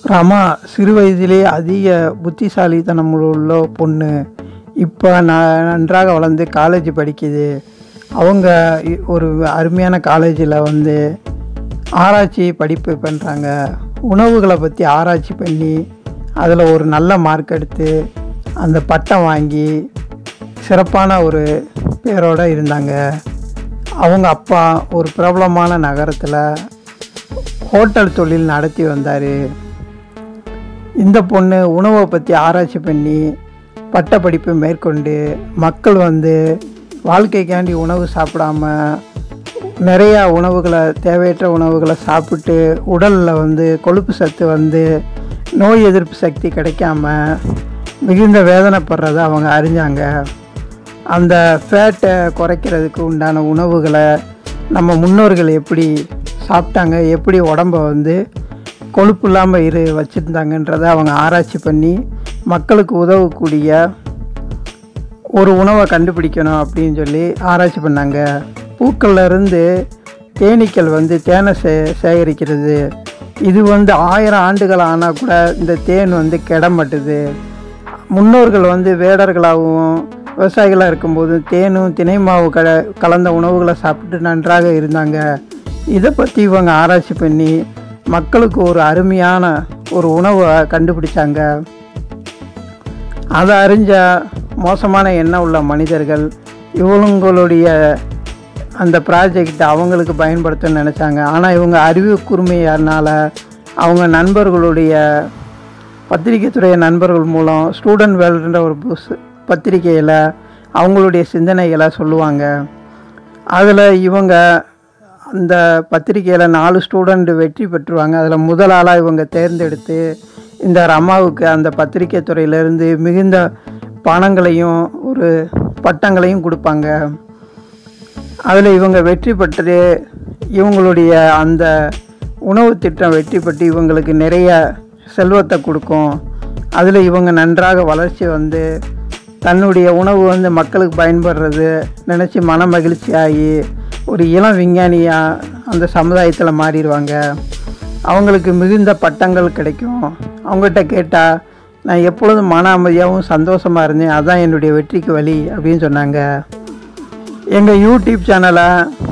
ரமா சிறு வயதிலே அதிக புத்திசாலித்தனம் உள்ள பொண்ணு இப்போ நான் நன்றாக வளர்ந்து காலேஜ் படிக்குது அவங்க இ- ஒரு அருமையான காலேஜில் வந்து ஆராய்ச்சி படிப்பு பண்ணுறாங்க உணவுகளை பற்றி ஆராய்ச்சி பண்ணி அதில் ஒரு நல்ல மார்க் எடுத்து அந்த பட்டம் வாங்கி சிறப்பான ஒரு பேரோடு இருந்தாங்க அவங்க அப்பா ஒரு பிரபலமான நகரத்தில் ஹோட்டல் தொழில் நடத்தி வந்தார் இந்த பொண்ணு உணவை பற்றி ஆராய்ச்சி பண்ணி பட்டப்படிப்பு மேற்கொண்டு மக்கள் வந்து வாழ்க்கைக்காண்டி உணவு சாப்பிடாம நிறையா உணவுகளை தேவையற்ற உணவுகளை சாப்பிட்டு உடலில் வந்து கொழுப்பு சத்து வந்து நோய் எதிர்ப்பு சக்தி கிடைக்காம மிகுந்த வேதனைப்படுறதை அவங்க அறிஞ்சாங்க அந்த ஃபேட்டை குறைக்கிறதுக்கு உண்டான உணவுகளை நம்ம முன்னோர்கள் எப்படி சாப்பிட்டாங்க எப்படி உடம்ப வந்து கொழுப்பு இல்லாமல் இரு வச்சுருந்தாங்கன்றதை அவங்க ஆராய்ச்சி பண்ணி மக்களுக்கு உதவக்கூடிய ஒரு உணவை கண்டுபிடிக்கணும் அப்படின்னு சொல்லி ஆராய்ச்சி பண்ணாங்க பூக்கள்ல இருந்து தேனீக்கள் வந்து தேனை சே சேகரிக்கிறது இது வந்து ஆயிரம் ஆண்டுகள் ஆனால் கூட இந்த தேன் வந்து கெட மாட்டுது முன்னோர்கள் வந்து வேடர்களாகவும் விவசாயிகளாக இருக்கும்போது தேனும் தினை மாவு க கலந்த உணவுகளை சாப்பிட்டு நன்றாக இருந்தாங்க இதை பற்றி இவங்க ஆராய்ச்சி பண்ணி மக்களுக்கு ஒரு அருமையான ஒரு உணவை கண்டுபிடிச்சாங்க அதை அறிஞ்ச மோசமான எண்ணம் உள்ள மனிதர்கள் இவங்களுடைய அந்த ப்ராஜெக்ட் அவங்களுக்கு பயன்படுத்தணும்னு நினச்சாங்க ஆனால் இவங்க அறிவு கூர்மையானால அவங்க நண்பர்களுடைய பத்திரிகை துறை நண்பர்கள் மூலம் ஸ்டூடெண்ட் வேர்ல்டுன்ற ஒரு புஸ் பத்திரிகையில் அவங்களுடைய சிந்தனைகளை சொல்லுவாங்க அதில் இவங்க அந்த பத்திரிக்கையில் நாலு ஸ்டூடெண்ட் வெற்றி பெற்றுவாங்க அதில் முதல் ஆளாக இவங்க தேர்ந்தெடுத்து இந்த ரமாவுக்கு அந்த பத்திரிக்கை துறையிலேருந்து மிகுந்த பணங்களையும் ஒரு பட்டங்களையும் கொடுப்பாங்க அதில் இவங்க வெற்றி பெற்று இவங்களுடைய அந்த உணவு திட்டம் வெற்றி பெற்று இவங்களுக்கு நிறைய செல்வத்தை கொடுக்கும் அதில் இவங்க நன்றாக வளர்ச்சி வந்து தன்னுடைய உணவு வந்து மக்களுக்கு பயன்படுறது நினச்சி மன மகிழ்ச்சி ஆகி ஒரு இளம் விஞ்ஞானியாக அந்த சமுதாயத்தில் மாறிடுவாங்க அவங்களுக்கு மிகுந்த பட்டங்கள் கிடைக்கும் அவங்ககிட்ட கேட்டால் நான் எப்பொழுதும் மன அமைதியாகவும் சந்தோஷமாக இருந்தேன் அதான் என்னுடைய வெற்றிக்கு வழி அப்படின்னு சொன்னாங்க எங்கள் யூடியூப் சேனலை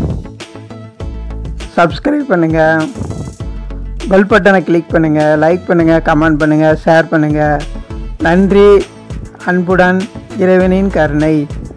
சப்ஸ்கிரைப் பண்ணுங்கள் பெல் பட்டனை கிளிக் பண்ணுங்கள் லைக் பண்ணுங்கள் கமெண்ட் பண்ணுங்கள் ஷேர் பண்ணுங்கள் நன்றி அன்புடன் இறைவனின் கருணை